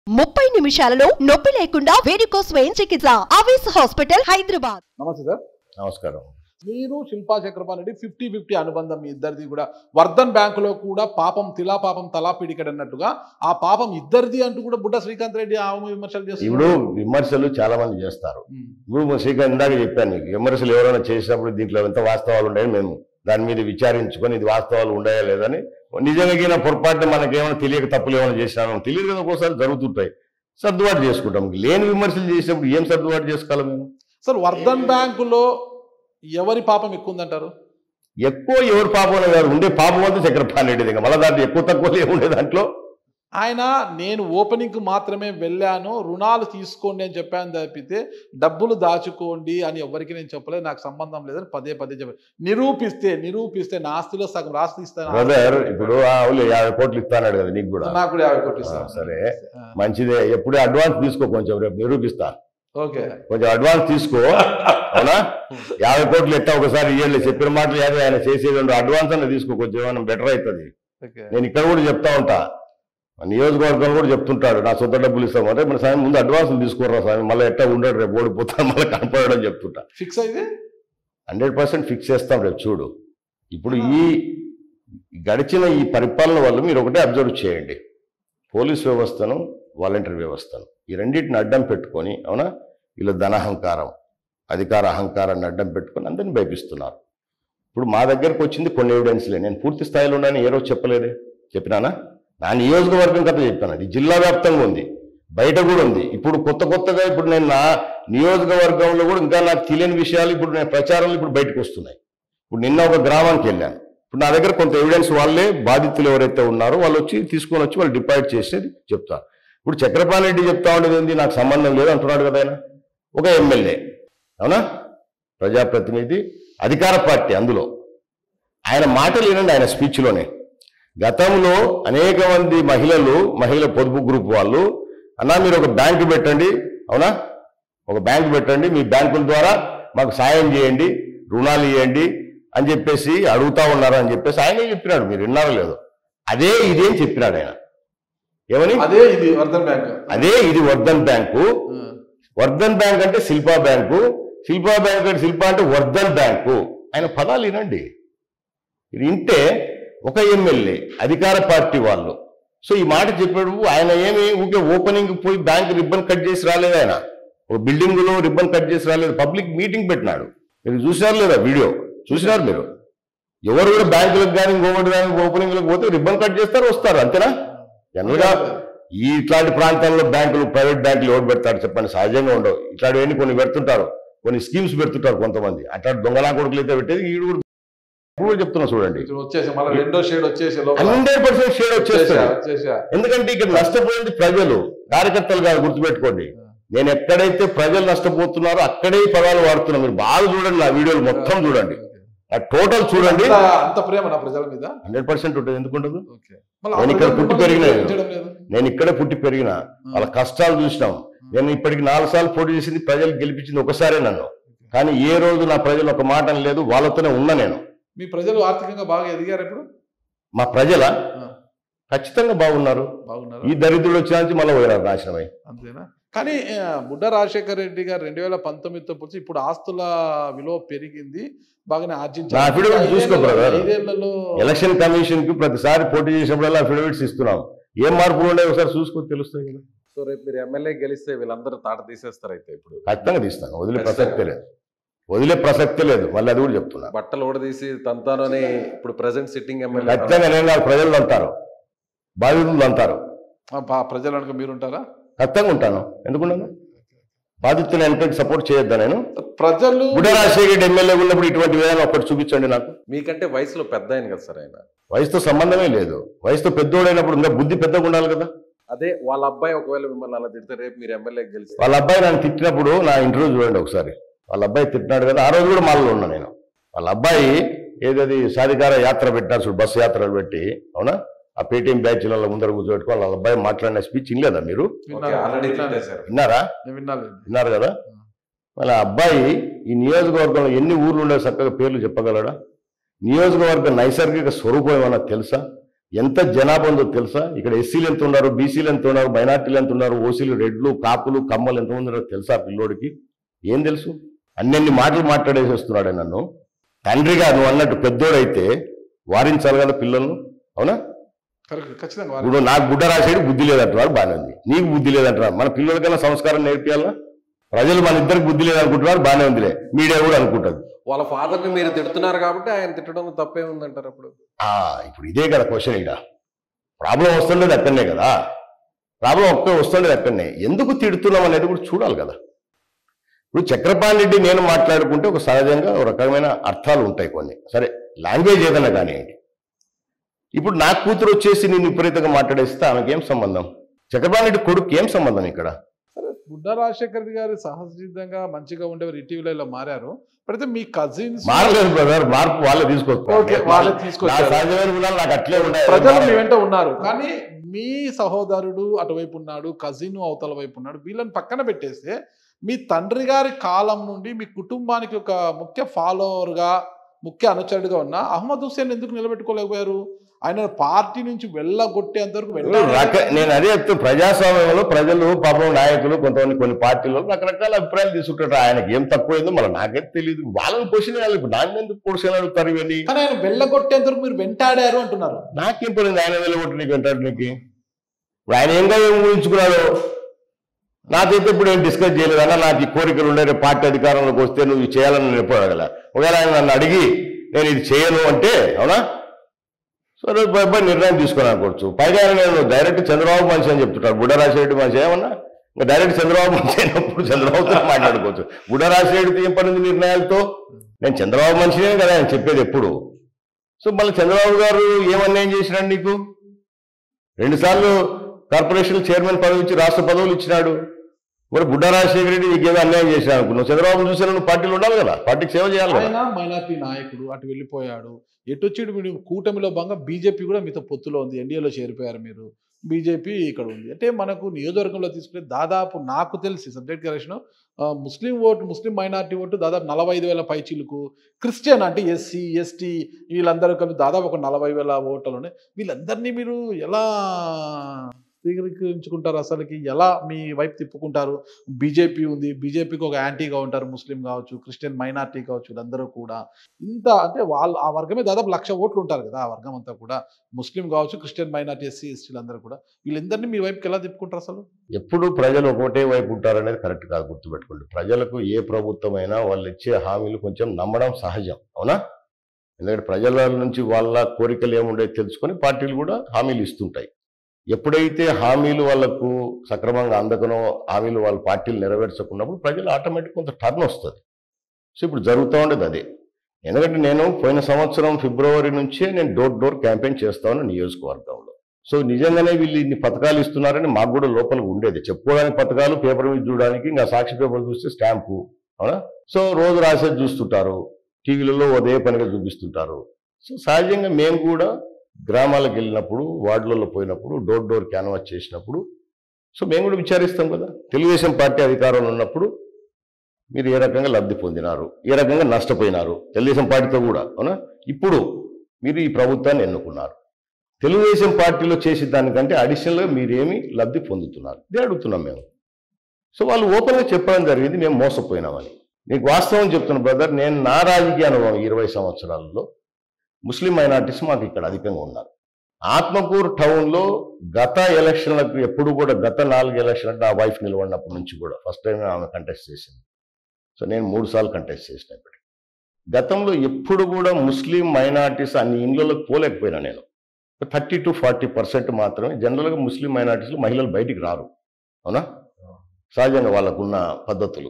ముప్పై నిమిషాలలో నొప్పి లేకుండా వేడికోస్ వెయిన్ చికిత్స ఆవేశ హాస్పిటల్ హైదరాబాద్ నమస్తే సార్ నమస్కారం మీరు శిల్పా చక్రపాణి రెడ్డి ఫిఫ్టీ ఫిఫ్టీ అనుబంధం మీ ఇద్దరిది కూడా వర్ధన్ బ్యాంకులో కూడా పాపం తిలా పాపం తలా పిడికడ్ అన్నట్టుగా ఆ పాపం ఇద్దరిది అంటూ కూడా బుడ్డ శ్రీకాంత్ రెడ్డి ఆమె విమర్శలు ఇప్పుడు చేస్తున్నారు విమర్శలు చాలా మంది చేస్తారు ఉమ్. ఇప్పుడు మా శ్రీకాంత్ ఇందాక చెప్పాను మీకు విమర్శలు ఎవరైనా చేసినప్పుడు దీంట్లో ఎంత వాస్తవాలు ఉన్నాయని మేము దాని మీద విచారించుకొని ఇది వాస్తవాలు ఉన్నాయా లేదని నిజంగా నా పొరపాటున మనకేమైనా తెలియక తప్పులు ఏమైనా చేసినామో తెలియదు కదా ఒక్కోసారి జరుగుతుంటాయి సర్దుబాటు చేసుకుంటాం లేని విమర్శలు చేసినప్పుడు ఏం సర్దుబాటు చేసుకోవాలి మేము సార్ వర్ధన్ బ్యాంకులో ఎవరి పాపం ఎక్కువ ఉందంటారు ఎక్కువ ఎవరు పాపం కాదు ఉండే పాపం అంతా చక్రపాణి రెడ్డి ఇంకా మళ్ళీ దాంట్లో ఎక్కువ తక్కువ ఉండే దాంట్లో ఆయన నేను ఓపెనింగ్ మాత్రమే వెళ్ళాను రుణాలు తీసుకోండి అని చెప్పాను తప్పితే డబ్బులు దాచుకోండి అని ఎవరికి నేను చెప్పలేదు నాకు సంబంధం లేదని పదే పదే చెప్పాను నిరూపిస్తే నిరూపిస్తే నా ఆస్తిలో సగం రాస్తి ఇస్తాను బ్రదర్ ఇప్పుడు ఆ అవులే యాభై కోట్లు ఇస్తాన్నాడు కదా నీకు కూడా నాకు కూడా యాభై కోట్లు ఇస్తాను ఆ, సరే. మంచిదే ఎప్పుడే అడ్వాన్స్ తీసుకో కొంచెం రేపు నిరూపిస్తా ఓకే కొంచెం అడ్వాన్స్ తీసుకో అవునా యాభై కోట్లు ఎట్టా ఒకసారి ఇవ్వండి చెప్పిన మాటలు యాభై ఆయన చేసేది ఉండు. అడ్వాన్స్ అన్న తీసుకో కొంచెం ఏమైనా బెటర్ అవుతుంది ఓకే నేను ఇక్కడ కూడా చెప్తా ఉంటా మా నియోజకవర్గంలో కూడా చెప్తుంటాడు నా సొంత డబ్బులు ఇస్తాం అంటే మన స్వామి ముందు అడ్వాన్సులు తీసుకురా స్వామి మళ్ళీ ఎట్టా ఉండడు రేపు ఓడిపోతాను మళ్ళీ కనపడడం చెప్తుంటా ఫిక్స్ అయితే హండ్రెడ్ పర్సెంట్ ఫిక్స్ చేస్తాం రేపు చూడు ఇప్పుడు ఈ గడిచిన ఈ పరిపాలన వల్ల మీరు ఒకటే అబ్జర్వ్ చేయండి పోలీస్ వ్యవస్థను వాలంటీర్ వ్యవస్థను ఈ రెండింటిని అడ్డం పెట్టుకొని అవునా వీళ్ళ ధనహంకారం అధికార అహంకారాన్ని అడ్డం పెట్టుకొని అందరిని భయపిస్తున్నారు ఇప్పుడు మా దగ్గరకు వచ్చింది కొన్ని ఎవిడెన్స్లే నేను పూర్తి స్థాయిలో ఉన్నాను ఏ రోజు చెప్పలేదే చెప్పినానా నా నియోజకవర్గం కథ చెప్పాను అది జిల్లా వ్యాప్తంగా ఉంది బయట కూడా ఉంది ఇప్పుడు కొత్త కొత్తగా ఇప్పుడు నేను నా నియోజకవర్గంలో కూడా ఇంకా నాకు తెలియని విషయాలు ఇప్పుడు నేను ప్రచారంలో ఇప్పుడు బయటకు వస్తున్నాయి ఇప్పుడు నిన్న ఒక గ్రామానికి వెళ్ళాను ఇప్పుడు నా దగ్గర కొంత ఎవిడెన్స్ వాళ్ళే బాధితులు ఎవరైతే ఉన్నారో వాళ్ళు వచ్చి తీసుకొని వచ్చి వాళ్ళు డిపాజిట్ చేసేది చెప్తారు ఇప్పుడు చక్రపాణి రెడ్డి చెప్తా ఉండేది ఏంది నాకు సంబంధం లేదు అంటున్నాడు కదా ఆయన ఒక ఎమ్మెల్యే అవునా ప్రజాప్రతినిధి అధికార పార్టీ అందులో ఆయన మాటలు వినండి ఆయన స్పీచ్లోనే గతంలో అనేక మంది మహిళలు మహిళ పొదుపు గ్రూప్ వాళ్ళు అన్నా మీరు ఒక బ్యాంకు పెట్టండి అవునా ఒక బ్యాంకు పెట్టండి మీ బ్యాంకుల ద్వారా మాకు సాయం చేయండి రుణాలు ఇవ్వండి అని చెప్పేసి అడుగుతా ఉన్నారు అని చెప్పేసి ఆయనే చెప్పినాడు మీరు విన్నారో లేదో అదే ఇదే అని చెప్పినాడు ఆయన ఏమని అదే ఇది వర్ధన్ బ్యాంక్ అదే ఇది వర్ధన్ బ్యాంకు వర్ధన్ బ్యాంక్ అంటే శిల్పా బ్యాంకు శిల్పా బ్యాంక్ అంటే శిల్పా అంటే వర్ధన్ బ్యాంకు ఆయన పదాలు వినండి ఇది వింటే ఒక ఎమ్మెల్యే అధికార పార్టీ వాళ్ళు సో ఈ మాట చెప్పాడు ఆయన ఏమి ఊకే ఓపెనింగ్ పోయి బ్యాంక్ రిబ్బన్ కట్ చేసి రాలేదు ఆయన ఒక బిల్డింగ్ లో రిబ్బన్ కట్ చేసి రాలేదు పబ్లిక్ మీటింగ్ పెట్టినాడు మీరు చూసినారు లేదా వీడియో చూసినారు మీరు ఎవరు కూడా బ్యాంకులకు కానీ ఇంకొకటి కానీ ఓపెనింగ్లకు పోతే రిబ్బన్ కట్ చేస్తారు వస్తారు అంతేనా జనరల్గా ఈ ఇట్లాంటి ప్రాంతాల్లో బ్యాంకులు ప్రైవేట్ బ్యాంకులు ఎవరు పెడతారు చెప్పండి సహజంగా ఉండవు ఇట్లాంటివన్నీ కొన్ని పెడుతుంటారు కొన్ని స్కీమ్స్ పెడుతుంటారు కొంతమంది అట్లాంటి దొంగలా కొడుకులు అయితే పెట్టేది ఈడు కూడా ఇప్పుడు కూడా చెప్తున్నా చూడండి ఇప్పుడు వచ్చేసి మళ్ళీ రెండో షేడ్ వచ్చేసి లోపల హండ్రెడ్ పర్సెంట్ షేర్ వచ్చేసా వచ్చేస్తుంది వచ్చేసా ఎందుకంటే ఇక్కడ నష్టపోయింది ప్రజలు కార్యకర్తలు కాదు గుర్తుపెట్టుకోండి నేను ఎక్కడైతే ప్రజలు నష్టపోతున్నారో అక్కడే ఈ పదాలు వాడుతున్నా మీరు బాగా చూడండి నా వీడియోలు మొత్తం చూడండి ఆ టోటల్ చూడండి అంత అంత ప్రేమ నా ప్రజల మీద హండ్రెడ్ పర్సెంట్ ఉంటుంది ఎందుకు ఉండదు ఓకే మళ్ళీ నేను ఇక్కడ ఆ పుట్టి ప్రజలు పెరిగిన మిమ్మల్ని ప్రేమించడం లేదు నేను ఇక్కడే పుట్టి పెరిగిన వాళ్ళ కష్టాలు చూసినాం నేను ఇప్పటికి నాలుగు సార్లు పోటీ చేసింది ప్రజలు గెలిపించింది ఒకసారే నన్ను కానీ ఏ రోజు నా ప్రజలు ఒక మాట లేదు వాళ్ళతోనే ఉన్నా నేను మీ ప్రజలు ఆర్థికంగా బాగా ఎదిగారు ఇప్పుడు మా ప్రజల ఆ, ఖచ్చితంగా బాగున్నారు బాగున్నారు ఈ దరిద్రుడు వచ్చిన నుంచి మళ్ళీ పోయినారు నాశనమై అంతేనా కానీ ఆ, బుడ్డ రాజశేఖర రెడ్డి గారు రెండు వేల పంతొమ్మిదితో పోల్చి ఇప్పుడు ఆస్తుల విలువ పెరిగింది బాగానే ఆర్జించారు నా affidavit చూసుకో ఐదేళ్లలో- brother. ఐదేళ్లలో ఎలక్షన్ కమిషన్ కి ప్రతిసారి పోటీ చేసినప్పుడల్లా అఫిడవిట్స్ ఇస్తున్నాం ఏం మార్పులు ఉన్నాయి ఒకసారి చూసుకొని తెలుస్తాయి కదా సో రేపు మీరు ఎమ్మెల్యే గెలిస్తే వీళ్ళందరూ తాట తీసేస్తారు అయితే ఇప్పుడు ఖచ్చితంగా తీస్తాను వదిలే ప్రసక్తే లేదు వదిలే ప్రసక్తే లేదు మళ్ళీ అది కూడా చెప్తున్నా బట్టలు ఊడదీసి తంతాను అని ఇప్పుడు ప్రెసెంట్ సిట్టింగ్ ఎమ్మెల్యే ఖచ్చితంగా నేను కాదు, ప్రజలు అంటారు బాధితులు అంటారు ఆ, బా- ప్రజలు అనుకో మీరుంటారా ఖచ్చితంగా ఉంటాను ఎందుకున్నాను బాధితులను వెనకకి సపోర్ట్ చేయొద్దా నేను ప్రజలు బుడ్డ రాజశేఖర రెడ్డి ఎమ్మెల్యే ఉన్నప్పుడు ఇటువంటి విధానం ఒక్కటి చూపించండి నాకు మీకంటే వయసులో పెద్ద ఆయన కదా సార్ ఆయన వయసుతో సంబంధమే లేదు వయసుతో పెద్దోడైనప్పుడు ఇంకా బుద్ధి పెద్దగా ఉండాలి కదా అదే వాళ్ళ అబ్బాయి ఒకవేళ మిమ్మల్ని అలా తిడితే రేపు మీరు ఎమ్మెల్యే గెలిస్తే వాళ్ళ అబ్బాయి నన్ను తిట్టినప్పుడు నా ఇంటర్వ్యూ చూడండి ఒకసారి వాళ్ళ అబ్బాయి తిట్టినాడు కదా ఆ రోజు కూడా మాల్లో ఉన్నా నేను వాళ్ళ అబ్బాయి ఏదది సాధికార యాత్ర పెట్టినారు చూడు బస్సు యాత్రలు పెట్టి అవునా ఆ పేటీఎం బ్యాచ్ల ముందర కూర్చోబెట్టుకో వాళ్ళ అబ్బాయి మాట్లాడిన స్పీచ్ వినలేదా మీరు ఓకే ఆల్రెడీ విన్నాను. తిట్టేశారు విన్నారా నేను విన్నాను విన్నారు కదా వాళ్ళ అబ్బాయి ఈ నియోజకవర్గంలో ఎన్ని ఊర్లు ఉండే చక్కగా పేర్లు చెప్పగలడా నియోజకవర్గ నైసర్గిక స్వరూపం ఏమన్నా తెలుసా ఎంత జనాభా ఉందో తెలుసా ఇక్కడ ఎస్సీలు ఎంత ఉన్నారు బీసీలు ఎంత ఉన్నారు మైనార్టీలు ఎంత ఉన్నారు ఓసీలు రెడ్లు కాపులు కమ్మలు ఎంత ఉన్నారో తెలుసా పిల్లోడికి ఏం తెలుసు అన్నెన్ని మాటలు మాట్లాడేసి వస్తున్నాడే నన్ను తండ్రిగా నువ్వు అన్నట్టు పెద్దోడైతే వారించాలి కదా పిల్లలను అవునా కరెక్ట్ ఖచ్చితంగా వారి- ఇప్పుడు నాకు గుడ్డ రాసేది బుద్ధి లేదంటున్నారు బాగానే ఉంది నీకు బుద్ధి లేదంటున్నారు మన పిల్లలకైనా సంస్కారం నేర్పియాలా ప్రజలు మన ఇద్దరికి బుద్ధి లేదనుకుంటున్నారు బాగానే ఉందిలే మీడియా కూడా అనుకుంటుంది వాళ్ళ ఫాదర్ ని మీరు తిడుతున్నారు కాబట్టి ఆయన తిట్టడంలో తప్పే ఉందంటారు అప్పుడు ఆ, ఇప్పుడు ఇదే కదా క్వశ్చన్ ఇక్కడ ప్రాబ్లం వస్తుండేది అక్కడనే కదా ప్రాబ్లం ఒక్క వస్తుండేది అక్కడనే ఎందుకు తిడుతున్నాం అనేది కూడా చూడాలి కదా ఇప్పుడు చక్రపాణి రెడ్డి నేను మాట్లాడుకుంటే ఒక సహజంగా ఒక రకమైన అర్థాలు ఉంటాయి కొన్ని సరే లాంగ్వేజ్ ఏదైనా కానివ్వండి ఇప్పుడు నా కూతురు వచ్చేసి నేను విపరీతంగా మాట్లాడేస్తే ఆమెకేం సంబంధం చక్రపాణి రెడ్డి కొడుకు ఏం సంబంధం ఇక్కడ బుడ్డ రాజశేఖర రెడ్డి గారు సహజసిద్ధంగా మంచిగా ఉండేవారు ఇటీవల ఇలా మారారు అయితే మీ కజిన్స్ మారలేదు బ్రదర్ మార్పు వాళ్ళే ఓకే, వాళ్ళే తీసుకొస్తారు తీసుకొచ్చారు. నా సహజమైన గుణాలు నాకు అట్లే ఉన్నాయి ప్రజలు మీ వెంట ఉన్నారు కానీ మీ సహోదరుడు అటువైపు ఉన్నాడు కజిన్ అవతల వైపు ఉన్నాడు వీళ్ళని పక్కన పెట్టేస్తే మీ తండ్రి గారి కాలం నుండి మీ కుటుంబానికి ఒక ముఖ్య ఫాలోవర్గా ముఖ్య అనుచరుడిగా ఉన్న అహ్మద్ హుస్సేన్ ఎందుకు నిలబెట్టుకోలేకపోయారు ఆయన పార్టీ నుంచి వెళ్ళగొట్టేంత వరకు రక వెళ్ళారు నేను అదే చెప్తాను ప్రజాస్వామ్యంలో ప్రజలు పాపం నాయకులు కొంతమంది కొన్ని పార్టీలు రకరకాల అభిప్రాయాలు తీసుకుంటారు ఆయనకి ఏం తక్కువైందో మళ్ళీ నాకైతే తెలియదు వాళ్ళని క్వశ్చన్ వేయాలి ఇప్పుడు దాన్ని ఎందుకు క్వశ్చన్ అడుగుతారు ఇవన్నీ కానీ ఆయన వెళ్ళగొట్టేంత వరకు మీరు వెంటాడారు అంటున్నారు నాకేం పడింది ఆయన వెళ్ళగొట్టి నీకు అంటాడు నీకు ఇప్పుడు ఆయన ఏంగా ఏం ఊహించుకున్నాడు నాకైతే ఇప్పుడు ఏం డిస్కస్ చేయలేదు అన్న నాకు ఈ కోరికలు ఉండే రేపు పార్టీ అధికారంలోకి వస్తే నువ్వు ఇది చేయాలని నేను ఎప్పుడు అడగల ఒకవేళ ఆయన నన్ను అడిగి నేను ఇది చేయను అంటే అవునా సరే బాయ్ నిర్ణయం తీసుకొని అనుకోవచ్చు పైగా ఆయన నేను డైరెక్ట్ చంద్రబాబు మనిషి అని చెప్తుంటాడు బుడ్డ రాజశేఖర మనిషి ఏమన్నా ఇంకా డైరెక్ట్ చంద్రబాబు మనిషి అయినప్పుడు చంద్రబాబుతో మాట్లాడుకోవచ్చు బుడ్డ రాజశేఖర ఏం పడింది నిర్ణయాలతో నేను చంద్రబాబు మనిషినే కదా ఆయన చెప్పేది ఎప్పుడు సో మళ్ళీ చంద్రబాబు గారు ఏం అన్యాయం చేసినాడు నీకు రెండుసార్లు కార్పొరేషన్ చైర్మన్ పదవి ఇచ్చి రాష్ట్ర పదవులు ఇచ్చినాడు మరి బుడ్డ రాజశేఖర రెడ్డి నీకేదో అన్యాయం చేసినా అనుకున్నావు చంద్రబాబు చూసిన నువ్వు పార్టీలు ఉండాలి కదా పార్టీకి సేవ చేయాలి కదా ఆయన మైనార్టీ నాయకుడు అటు వెళ్ళిపోయాడు ఎటు వచ్చి మీరు కూటమిలో భాగంగా బీజేపీ కూడా మీతో పొత్తులో ఉంది ఎన్డీఏలో చేరిపోయారు మీరు బీజేపీ ఇక్కడ ఉంది అంటే మనకు నియోజకవర్గంలో తీసుకుంటే దాదాపు నాకు తెలిసి subject correction Muslim vote Muslim minority vote దాదాపు నలభై ఐదు వేల పైచీలకు క్రిస్టియన్ అంటే ఎస్సీ ఎస్టీ వీళ్ళందరూ కలిపి దాదాపు ఒక నలభై వేల ఓటర్లు ఉన్నాయి వీళ్ళందరినీ మీరు ఎలా స్వీకరించుకుంటారు అసలుకి ఎలా మీ వైపు తిప్పుకుంటారు బీజేపీ ఉంది బీజేపీకి ఒక యాంటీగా ఉంటారు ముస్లిం కావచ్చు క్రిస్టియన్ మైనార్టీ కావచ్చు వీళ్ళందరూ కూడా ఇంత అంటే వాళ్ళు ఆ వర్గమే దాదాపు లక్ష ఓట్లు ఉంటారు కదా ఆ వర్గం అంతా కూడా ముస్లిం కావచ్చు క్రిస్టియన్ మైనార్టీ ఎస్సీ ఎస్టీలు అందరూ కూడా వీళ్ళందరినీ మీ వైపుకి ఎలా తిప్పుకుంటారు అసలు ఎప్పుడు ప్రజలు ఒకటే వైపు ఉంటారనేది కరెక్ట్ కాదు గుర్తుపెట్టుకోండి ప్రజలకు ఏ ప్రభుత్వమైనా వాళ్ళు ఇచ్చే హామీలు కొంచెం నమ్మడం సహజం అవునా ఎందుకంటే ప్రజల నుంచి వాళ్ళ కోరికలు ఏముండే తెలుసుకొని పార్టీలు కూడా హామీలు ఇస్తుంటాయి ఎప్పుడైతే హామీలు వాళ్ళకు సక్రమంగా అందకనో హామీలు వాళ్ళ పార్టీలు నెరవేర్చకున్నప్పుడు ప్రజలు ఆటోమేటిక్ కొంత టర్న్ వస్తుంది సో ఇప్పుడు జరుగుతూ ఉండేది అదే ఎందుకంటే నేను పోయిన సంవత్సరం ఫిబ్రవరి నుంచే నేను డోర్ డోర్ క్యాంపెయిన్ చేస్తాను నియోజకవర్గంలో సో నిజంగానే వీళ్ళు ఇన్ని పథకాలు ఇస్తున్నారని మాకు కూడా లోపల ఉండేది చెప్పుకోవడానికి పథకాలు పేపర్ మీద చూడడానికి ఇంకా సాక్షి పేపర్ చూస్తే స్టాంపు అవునా సో రోజు రాసేది చూస్తుంటారు టీవీలలో అదే పనిగా చూపిస్తుంటారు సో సహజంగా మేము కూడా గ్రామాలకు వెళ్ళినప్పుడు వార్డులలో పోయినప్పుడు డోర్ డోర్ క్యాన్వాస్ చేసినప్పుడు సో మేము కూడా విచారిస్తాం కదా తెలుగుదేశం పార్టీ అధికారంలో ఉన్నప్పుడు మీరు ఏ రకంగా లబ్ధి పొందినారు ఏ రకంగా నష్టపోయినారు తెలుగుదేశం పార్టీతో కూడా అవునా ఇప్పుడు మీరు ఈ ప్రభుత్వాన్ని ఎన్నుకున్నారు తెలుగుదేశం పార్టీలో చేసే దానికంటే అడిషనల్గా మీరేమి లబ్ధి పొందుతున్నారు ఇదే అడుగుతున్నాం మేము సో వాళ్ళు ఓపెన్గా చెప్పడం జరిగింది మేము మోసపోయినామని నీకు వాస్తవం చెప్తున్నా బ్రదర్ నేను నా రాజకీయ అనుభవం ఇరవై సంవత్సరాలలో ముస్లిం మైనార్టీస్ మాకు ఇక్కడ అధికంగా ఉన్నారు ఆత్మకూరు టౌన్లో గత ఎలక్షన్లకు ఎప్పుడు కూడా గత నాలుగు ఎలక్షన్ నా వైఫ్ నిలబడినప్పటి నుంచి కూడా ఫస్ట్ టైం ఆమె కంటెస్ట్ చేసింది సో నేను మూడు సార్లు కంటెస్ట్ చేసిన ఇప్పటికి గతంలో ఎప్పుడు కూడా ముస్లిం మైనార్టీస్ అన్ని ఇండ్లలోకి పోలేకపోయినా నేను థర్టీ టు ఫార్టీ పర్సెంట్ మాత్రమే జనరల్గా ముస్లిం మైనార్టీస్లో మహిళలు బయటికి రారు అవునా సహజంగా వాళ్ళకున్న పద్ధతులు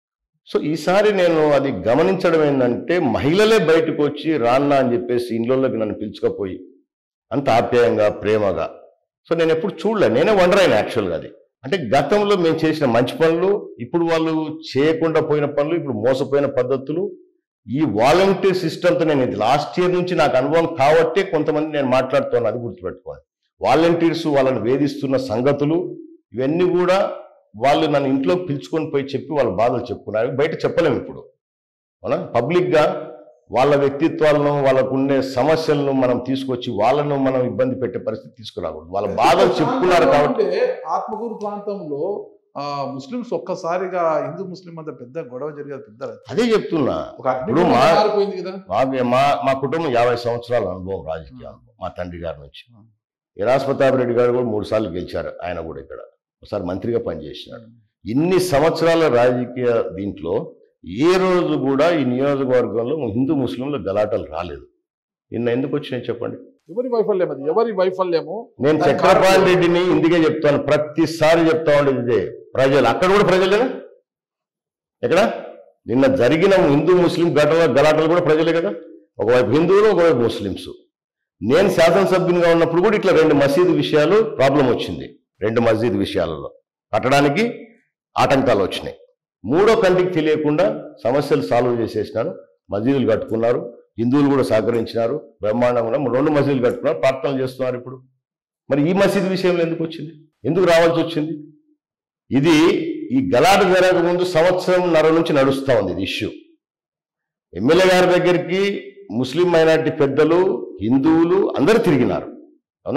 సో ఈసారి నేను అది గమనించడం ఏంటంటే మహిళలే బయటకు వచ్చి రాన్నా అని చెప్పేసి ఇండ్లలోకి నన్ను పిలుచుకపోయి అంత ఆప్యాయంగా ప్రేమగా సో నేను ఎప్పుడు చూడలే నేనే వండర్ అయినా యాక్చువల్గా అది అంటే గతంలో మేము చేసిన మంచి పనులు ఇప్పుడు వాళ్ళు చేయకుండా పోయిన పనులు ఇప్పుడు మోసపోయిన పద్ధతులు ఈ వాలంటీర్ సిస్టమ్తో నేను ఇది లాస్ట్ ఇయర్ నుంచి నాకు అనుభవం కాబట్టే కొంతమంది నేను మాట్లాడుతాను అది గుర్తుపెట్టుకోండి వాలంటీర్స్ వాళ్ళని వేధిస్తున్న సంగతులు ఇవన్నీ కూడా వాళ్ళు నన్ను ఇంట్లో పిలుచుకొని పోయి చెప్పి వాళ్ళ బాధలు చెప్పుకున్నారు బయట చెప్పలేము ఇప్పుడు అవునా పబ్లిక్గా వాళ్ళ వ్యక్తిత్వాలను వాళ్ళకు ఉండే సమస్యలను మనం తీసుకొచ్చి వాళ్ళను మనం ఇబ్బంది పెట్టే పరిస్థితి తీసుకురాకూడదు వాళ్ళ బాధలు చెప్పుకున్నారు కాబట్టి అంటే ఆత్మకూరు ప్రాంతంలో ఆ ముస్లిమ్స్ ఒక్కసారిగా హిందూ ముస్లిం మధ్య పెద్ద గొడవ జరిగేది పెద్ద అదే చెప్తున్నా ఒక ఇప్పుడు అగ్నిగుండం మా- మారిపోయింది కదా మాకు మా మా కుటుంబం యాభై సంవత్సరాల అనుభవం రాజకీయ అనుభవం మా తండ్రి గారి నుంచి ఇరాస్ ప్రతాప్ రెడ్డి గారు కూడా మూడు సార్లు గెలిచారు ఆయన కూడా ఇక్కడ ఒకసారి మంత్రిగా పనిచేసినాడు ఇన్ని సంవత్సరాల రాజకీయ దీంట్లో ఏ రోజు కూడా ఈ నియోజకవర్గంలో హిందూ ముస్లింల గలాటలు రాలేదు నిన్న ఎందుకు వచ్చినాయి చెప్పండి ఎవరి వైఫల్యం అది ఎవరి వైఫల్యము నేను దాని చక్రపాణి కారణం- రెడ్డిని ఇందుకే చెప్తాను ప్రతిసారి చెప్తా ఉండేది ఇదే ప్రజలు అక్కడ కూడా ప్రజలేనా ఎక్కడ నిన్న జరిగిన హిందూ ముస్లిం ఘటన గలాటలు కూడా ప్రజలే కదా ఒకవైపు హిందువులు ఒకవైపు ముస్లిమ్స్ నేను శాసనసభ్యునిగా ఉన్నప్పుడు కూడా ఇట్లా రెండు మసీదు విషయాలు ప్రాబ్లం వచ్చింది రెండు మసీదు విషయాలలో కట్టడానికి ఆటంకాలు వచ్చినాయి మూడో కంటికి తెలియకుండా సమస్యలు సాల్వ్ చేసేసినాను మసీదులు కట్టుకున్నారు హిందువులు కూడా సహకరించినారు బ్రహ్మాండంగా రెండు మసీదులు కట్టుకున్నారు ప్రార్థనలు చేస్తున్నారు ఇప్పుడు మరి ఈ మసీదు విషయంలో ఎందుకు వచ్చింది ఎందుకు రావాల్సి వచ్చింది ఇది ఈ గలాట జరగక ముందు సంవత్సరంన్నర నుంచి నడుస్తూ ఉంది ఇది ఇష్యూ ఎమ్మెల్యే గారి దగ్గరికి ముస్లిం మైనార్టీ పెద్దలు హిందువులు అందరూ తిరిగినారు అవునా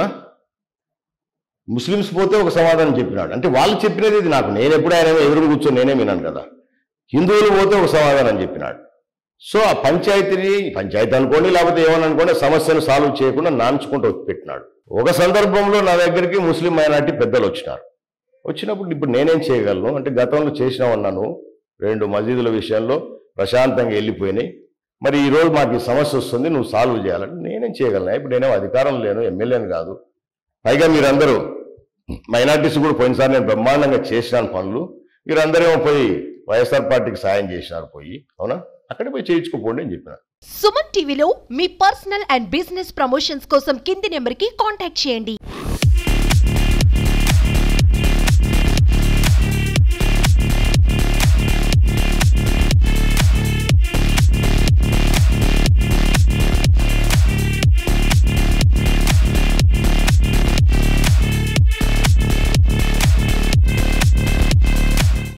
ముస్లిమ్స్ పోతే ఒక సమాధానం చెప్పినాడు అంటే వాళ్ళు చెప్పినది ఇది నాకు నేను ఎప్పుడు ఆయన ఎదురు కూర్చొని నేనే విన్నాను కదా హిందువులు పోతే ఒక సమాధానం చెప్పినాడు సో ఆ పంచాయతీని పంచాయతీ అనుకోండి లేకపోతే ఏమని అనుకోండి సమస్యను సాల్వ్ చేయకుండా నాంచుకుంటూ పెట్టినాడు ఒక సందర్భంలో నా దగ్గరికి ముస్లిం మైనార్టీ పెద్దలు వచ్చినారు వచ్చినప్పుడు ఇప్పుడు నేనేం చేయగలను అంటే గతంలో చేసినామన్నాను రెండు మసీదుల విషయంలో ప్రశాంతంగా వెళ్ళిపోయినాయి మరి ఈ రోజు మాకు ఈ సమస్య వస్తుంది నువ్వు సాల్వ్ చేయాలంటే నేనేం చేయగలను ఇప్పుడు నేనేం అధికారం లేను ఎమ్మెల్యేని కాదు పైగా మీరందరూ మైనార్టీస్ కూడా పోయినసారి నేను బ్రహ్మాండంగా చేసినాను పనులు మీరందరేమో పోయి వైఎస్ఆర్ పార్టీకి సాయం చేసినారు పోయి అవునా అక్కడే పోయి చేయించుకోపోండి అని చెప్పిన సుమన్ టీవీలో మీ పర్సనల్ అండ్ బిజినెస్ ప్రమోషన్స్ కోసం కింది నెంబర్కి కాంటాక్ట్ చేయండి